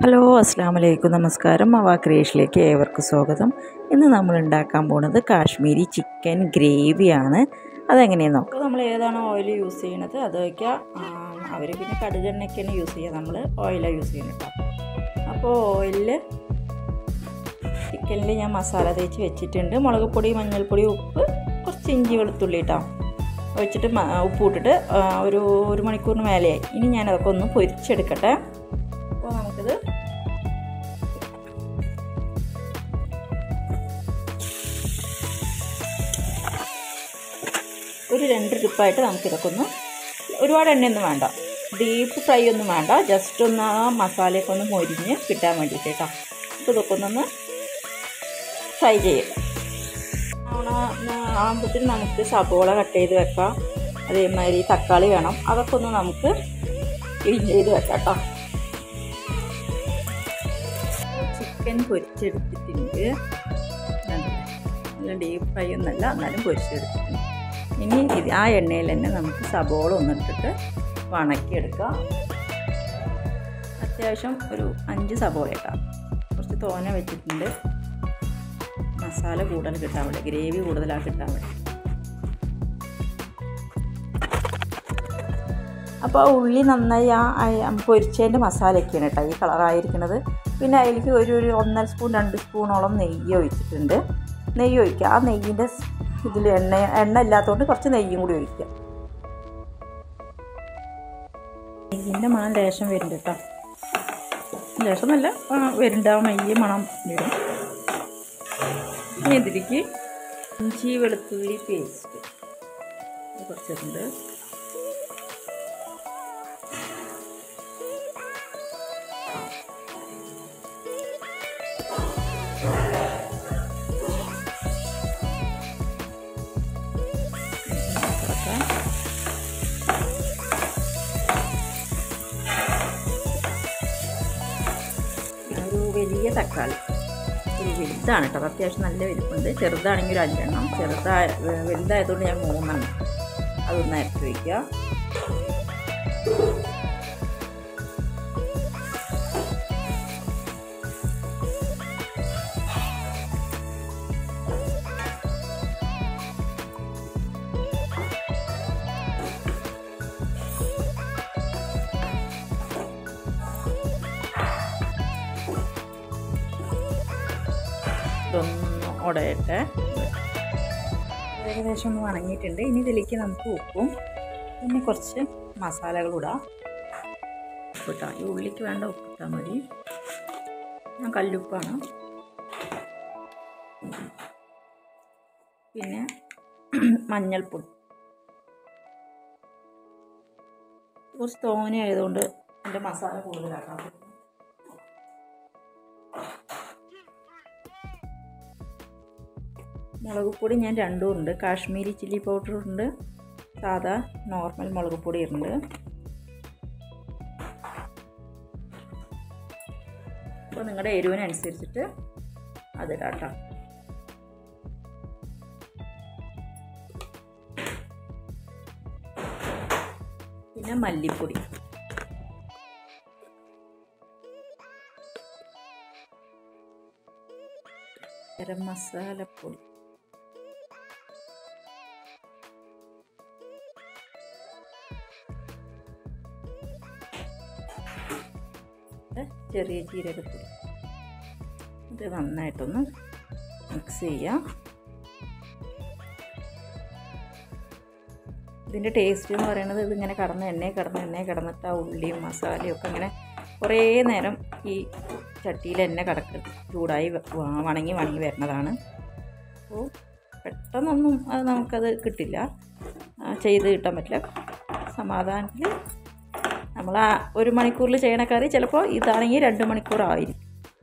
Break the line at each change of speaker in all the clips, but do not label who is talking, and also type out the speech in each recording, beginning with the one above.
Hello അസ്സാം വലൈക്കും നമസ്കാരം മവ ക്രിയേഷനിലേക്ക് ഏവർക്കും സ്വാഗതം ഇന്ന് നമ്മൾ ഉണ്ടാക്കാൻ പോണത് കാശ്മീരി ചിക്കൻ ഗ്രേവിയാണ് അതെങ്ങനെയെന്ന് നോക്കാം നമ്മൾ ഏതാണ് ഓയിൽ യൂസ് ചെയ്യണത് അത് വയ്ക്കുക അവർ പിന്നെ കടുകെണ്ണയ്ക്കാണ് യൂസ് ചെയ്യുക നമ്മൾ ഓയിലാണ് യൂസ് ചെയ്യുന്നത് കേട്ടോ അപ്പോൾ ഓയിലിൽ ചിക്കനിൽ ഞാൻ മസാല തേച്ച് വെച്ചിട്ടുണ്ട് മുളക് പൊടി മഞ്ഞൾപ്പൊടി ഉപ്പ് കുറച്ച് ഇഞ്ചി വെളുത്തുള്ളി കേട്ടോ വെച്ചിട്ട് മ- ഉപ്പ് ഇട്ടിട്ട് ആ, ഒരു ഒരു മണിക്കൂറിന് മേലെയായി ഇനി ഞാനതൊക്കെ ഒന്ന് പൊരിച്ചെടുക്കട്ടെ അപ്പോൾ നമുക്കിത് ഒരു രണ്ട് ട്രിപ്പായിട്ട് നമുക്കിതൊക്കെ ഒന്ന് ഒരുപാട് എണ്ണയൊന്നും വേണ്ട ഡീപ്പ് ഫ്രൈ ഒന്നും വേണ്ട ജസ്റ്റ് ഒന്ന് ആ മസാലയൊക്കെ ഒന്ന് മൊരിഞ്ഞ് കിട്ടാൻ വേണ്ടിയിട്ട് കേട്ടോ അപ്പോൾ ഇതൊക്കെ ഒന്നൊന്ന് ഫ്രൈ ചെയ്യും ആകുമ്പോഴത്തേന് നമുക്ക് സബോള കട്ട് ചെയ്ത് വെക്കാം അതേമാതിരി തക്കാളി വേണം അതൊക്കെ ഒന്ന് നമുക്ക് ക്ലീൻ ചെയ്ത് വെക്കാം കേട്ടോ ചിക്കൻ പൊരിച്ചെടുത്തിട്ടുണ്ട് നല്ല ഡീപ്പ് ഫ്രൈ ഒന്നല്ല എന്നാലും പൊരിച്ചെടുത്തിട്ടുണ്ട് ഇനി ഇത് ആ എണ്ണയിൽ തന്നെ നമുക്ക് സബോള ഒന്നിട്ടിട്ട് വണക്കിയെടുക്കാം അത്യാവശ്യം ഒരു അഞ്ച് സബോള ഇട്ടാം കുറച്ച് തോന വെച്ചിട്ടുണ്ട് മസാല കൂടുതൽ കിട്ടാൻ വേണ്ടി ഗ്രേവി കൂടുതലാക്കി കിട്ടാൻ വേണ്ടി അപ്പോൾ ആ ഉള്ളി നന്നായി ആ ആ പൊരിച്ചതിൻ്റെ മസാലയൊക്കെയാണ് കേട്ടോ ഈ കളറായിരിക്കുന്നത് പിന്നെ അതിലേക്ക് ഒരു ഒരു ഒന്നര സ്പൂൺ രണ്ട് സ്പൂണോളം നെയ്യ് ഒഴിച്ചിട്ടുണ്ട് നെയ്യ് ഒഴിക്കുക ആ നെയ്യിൻ്റെ ഇതിൽ എണ്ണ എണ്ണ ഇല്ലാത്തതുകൊണ്ട് കുറച്ച് നെയ്യും കൂടി ഒഴിക്കുക നെയ്യിൻ്റെ മണം ലേശം വരുന്നുണ്ട് കേട്ടോ ലേശമല്ല ആ, വരുന്നുണ്ട് ആ നെയ്യ് മണം വരും ഇനി ഇതിലേക്ക് ഇഞ്ചി വെളുത്തുള്ളി പേസ്റ്റ് കുറച്ചിട്ടുണ്ട് ഇതൊക്കെ പിന്നെ ഒരു വലിയ തക്കാളി ഒരു വലുതാണ് കേട്ടോ അത് അത്യാവശ്യം നല്ല വലുപ്പമുണ്ട് ചെറുതാണെങ്കിൽ ഒരു അഞ്ചെണ്ണം ചെറുതായ വെ- വലുതായതുകൊണ്ട് ഞാൻ മൂന്നെണ്ണം അതൊന്ന് അരച്ച് വയ്ക്കുക ഇതൊന്ന് ഉടയട്ടെ ഏകദേശം ഒന്ന് വണങ്ങിയിട്ടുണ്ട് ഇനി ഇതിലേക്ക് നമുക്ക് ഉപ്പും പിന്നെ കുറച്ച് മസാലകളും ഇടാം ഉപ്പിട്ടാൽ ഈ ഉള്ളിക്ക് വേണ്ട ഉപ്പിട്ടാൽ മതി ഞാൻ കല്ലുപ്പാണ് പിന്നെ മഞ്ഞൾപ്പൊടി കുറച്ച് തോനെ ആയതുകൊണ്ട് എൻ്റെ മസാല കൂടുതലാക്കാൻ പറ്റും മുളക് പൊടി ഞാൻ രണ്ടും ഉണ്ട് കാശ്മീരി ചില്ലി പൗഡർ ഉണ്ട് സാധാ നോർമൽ മുളക് പൊടി ഉണ്ട് അപ്പോൾ നിങ്ങളുടെ എരിവിനനുസരിച്ചിട്ട് അതിടാം കേട്ടോ പിന്നെ മല്ലിപ്പൊടി ഗരം മസാലപ്പൊടി ഇത് ചെറിയ ജീരകപ്പൊടി ഇത് നന്നായിട്ടൊന്ന് മിക്സ് ചെയ്യാം ഇതിൻ്റെ ടേസ്റ്റ് എന്ന് പറയുന്നത് ഇതിങ്ങനെ കടന്ന് എണ്ണയിൽ കിടന്ന് എണ്ണയിൽ കിടന്നിട്ട് ആ ഉള്ളിയും മസാലയും ഒക്കെ ഇങ്ങനെ കുറേ നേരം ഈ ചട്ടിയിൽ എണ്ണ കിടക്ക് ചൂടായി വ- വ- വണങ്ങി വണങ്ങി വരുന്നതാണ് അപ്പോൾ പെട്ടെന്നൊന്നും അത് നമുക്കത് കിട്ടില്ല ആ, ചെയ്ത് കിട്ടാൻ പറ്റില്ല സമാധാനത്തിൽ നമ്മൾ ആ ഒരു മണിക്കൂറിൽ ചെയ്യണ കറി ചിലപ്പോൾ ഇതാണെങ്കിൽ രണ്ട് മണിക്കൂറായിരിക്കും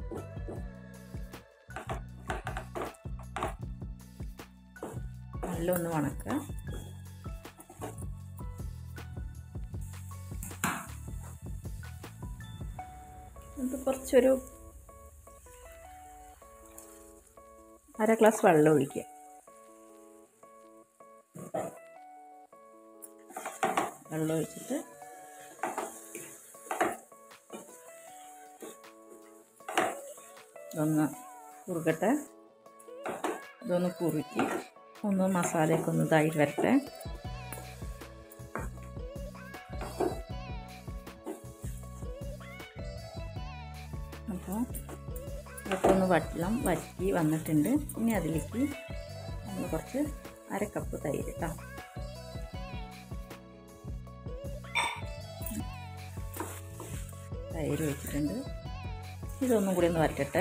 നല്ല ഒന്ന് വണക്കുക ഇത് കുറച്ചൊരു അര ഗ്ലാസ് വെള്ളം ഒഴിക്കുക വെള്ളം ഒഴിച്ചിട്ട് ഇതൊന്ന് കുറുകട്ടെ ഇതൊന്ന് കുറുക്കി ഒന്ന് മസാലയൊക്കെ ഒന്ന് ഇതായിട്ട് വരട്ടെ അപ്പോൾ ഇതൊക്കെ ഒന്ന് വെള്ളം വറ്റി വന്നിട്ടുണ്ട് ഇനി അതിലേക്ക് നമ്മൾ കുറച്ച് അര കപ്പ് തൈര് കേട്ടോ തൈര് ഒഴിച്ചിട്ടുണ്ട് ഇതൊന്നും കൂടി ഒന്ന് വരട്ടെ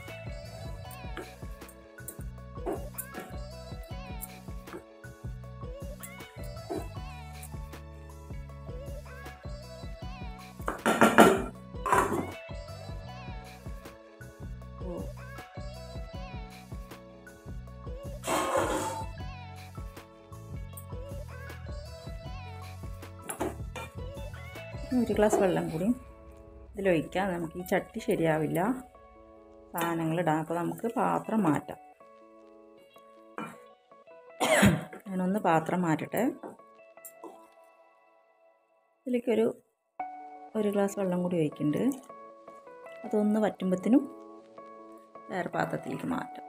ഓ ഒരു ഗ്ലാസ് വെള്ളം കൂടി ഇതിലൊഴിക്കാം നമുക്ക് ഈ ചട്ടി ശരിയാവില്ല സാധനങ്ങളിടാം അപ്പോൾ നമുക്ക് പാത്രം മാറ്റാം ഞാനൊന്ന് പാത്രം മാറ്റട്ടെ ഇതിലേക്കൊരു ഒരു ഗ്ലാസ് വെള്ളം കൂടി ഒഴിക്കുന്നുണ്ട് അതൊന്ന് വറ്റുമ്പത്തിനും വേറെ പാത്രത്തിലേക്ക് മാറ്റാം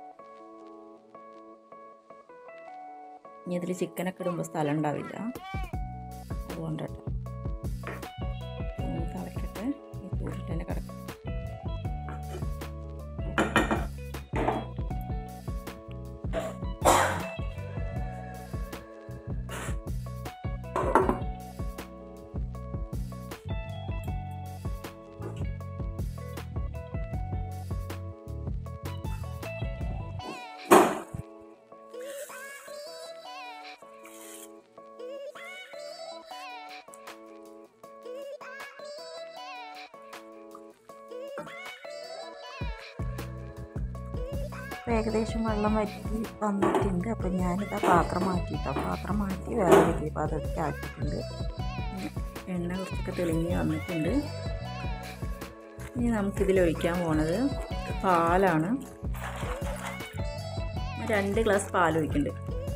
ഇനി ഇതിൽ ചിക്കനൊക്കെ ഇടുമ്പോൾ സ്ഥലം ഉണ്ടാവില്ല അതുകൊണ്ടാട്ടോ ഒന്ന് തിളക്കട്ടെ ഈ ചൂടിൽ തന്നെ കിടക്കും
അപ്പോൾ ഏകദേശം വെള്ളം വറ്റി വന്നിട്ടുണ്ട് അപ്പോൾ ഞാനിതാ പാത്രം മാറ്റിയിട്ടോ പാത്രം മാറ്റി വേറെ വലിയ പാത്രത്തിൽ ആക്കിയിട്ടുണ്ട്
എണ്ണ കുറച്ചൊക്കെ തെളിഞ്ഞ് വന്നിട്ടുണ്ട് ഇനി നമുക്കിതിൽ ഒഴിക്കാൻ പോണത് പാലാണ് രണ്ട് ഗ്ലാസ് പാൽ ഒഴിക്കുന്നുണ്ട്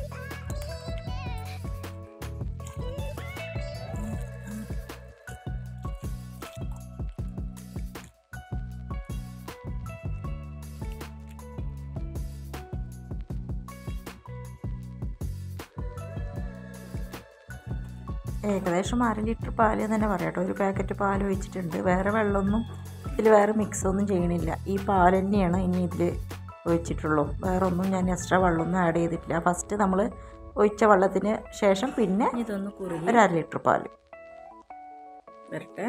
ഏകദേശം അര ലിറ്റർ പാല് തന്നെ പറയാം കേട്ടോ ഒരു പാക്കറ്റ് പാൽ ഒഴിച്ചിട്ടുണ്ട് വേറെ വെള്ളമൊന്നും ഇതിൽ വേറെ മിക്സ് ഒന്നും ചെയ്യണില്ല ഈ പാൽ തന്നെയാണ് ഇനി ഇതിൽ ഒഴിച്ചിട്ടുള്ളൂ വേറെ ഒന്നും ഞാൻ എക്സ്ട്രാ വെള്ളമൊന്നും ആഡ് ചെയ്തിട്ടില്ല ഫസ്റ്റ് നമ്മൾ ഒഴിച്ച വെള്ളത്തിന് ശേഷം പിന്നെ
ഇനി ഇതൊന്ന് കുറുകി
ഒരു അര ലിറ്റർ പാല്
വരട്ടെ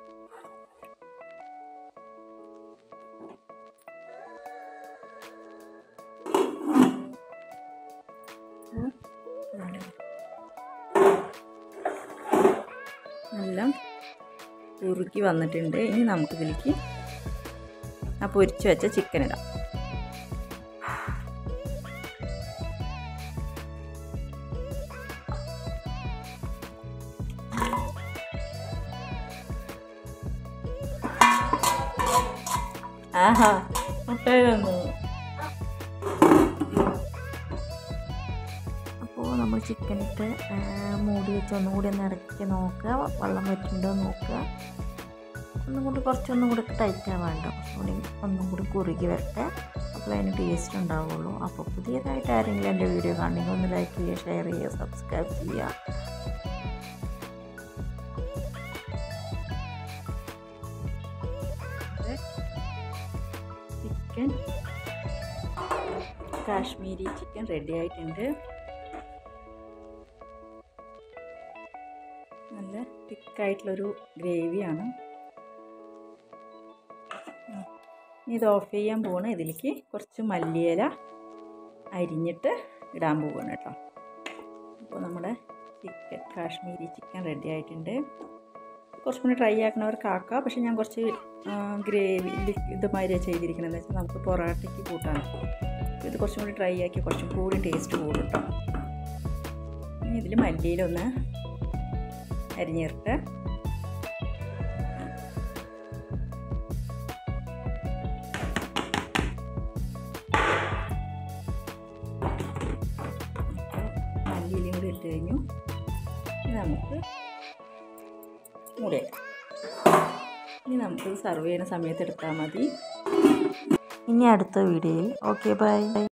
നല്ല കുറുക്കി വന്നിട്ടുണ്ട് ഇനി നമുക്കിതിലേക്ക് ആ പൊരിച്ച് വെച്ച ചിക്കൻ ഇടാം ആഹാ മുട്ടായി തന്നു
അപ്പോൾ നമ്മൾ ചിക്കനിട്ട് മൂടി വെച്ച് ഒന്നും കൂടി ഒന്ന് ഇറക്കി നോക്കുക വെള്ളം വറ്റുണ്ടോ നോക്കുക ഒന്നും കൂടി കുറച്ചൊന്നും കൂടി ടൈറ്റ് ആവാണ്ട കുറച്ചും കൂടി ഒന്നും കൂടി കുറുകി വരട്ടെ അപ്പോൾ അതിന് ടേസ്റ്റ് ഉണ്ടാവുള്ളൂ അപ്പോൾ പുതിയതായിട്ട് ആരെങ്കിലും എൻ്റെ വീഡിയോ കാണണമെങ്കിൽ ഒന്ന് ലൈക്ക് ചെയ്യുക ഷെയർ ചെയ്യുക സബ്സ്ക്രൈബ് ചെയ്യുക
ചിക്കൻ കാശ്മീരി ചിക്കൻ റെഡി ആയിട്ടുണ്ട് നല്ല തിക്കായിട്ടുള്ളൊരു ഗ്രേവിയാണ് ഉം. ഇനി ഇത് ഓഫ് ചെയ്യാൻ പോവാണ് ഇതിലേക്ക് കുറച്ച് മല്ലിയില അരിഞ്ഞിട്ട് ഇടാൻ പോവാണ് കേട്ടോ അപ്പോൾ നമ്മുടെ ചിക്കൻ കാശ്മീരി ചിക്കൻ റെഡി ആയിട്ടുണ്ട് കുറച്ചും കൂടി ട്രൈ ആക്കണവർക്ക് ആക്കാം പക്ഷേ ഞാൻ കുറച്ച് ഗ്രേവി ഇതുമാതിരിയാണ് ചെയ്തിരിക്കണമെന്ന് വെച്ചാൽ നമുക്ക് പൊറാട്ടയ്ക്ക് കൂട്ടാണ് ഇത് കുറച്ചും കൂടി ട്രൈ ആക്കി കുറച്ചും കൂടി ടേസ്റ്റ് കൂടും കേട്ടോ ഇനി ഇതിൽ മല്ലിയിലൊന്ന് അരിഞ്ഞിട്ട് മല്ലിയിലും കൂടി ഇട്ട് കഴിഞ്ഞു ഇനി നമുക്ക് മൂടി ഇനി നമുക്ക് സർവ് ചെയ്യുന്ന സമയത്ത് എടുത്താൽ മതി
ഇനി അടുത്ത വീഡിയോയിൽ ഓക്കെ ബൈ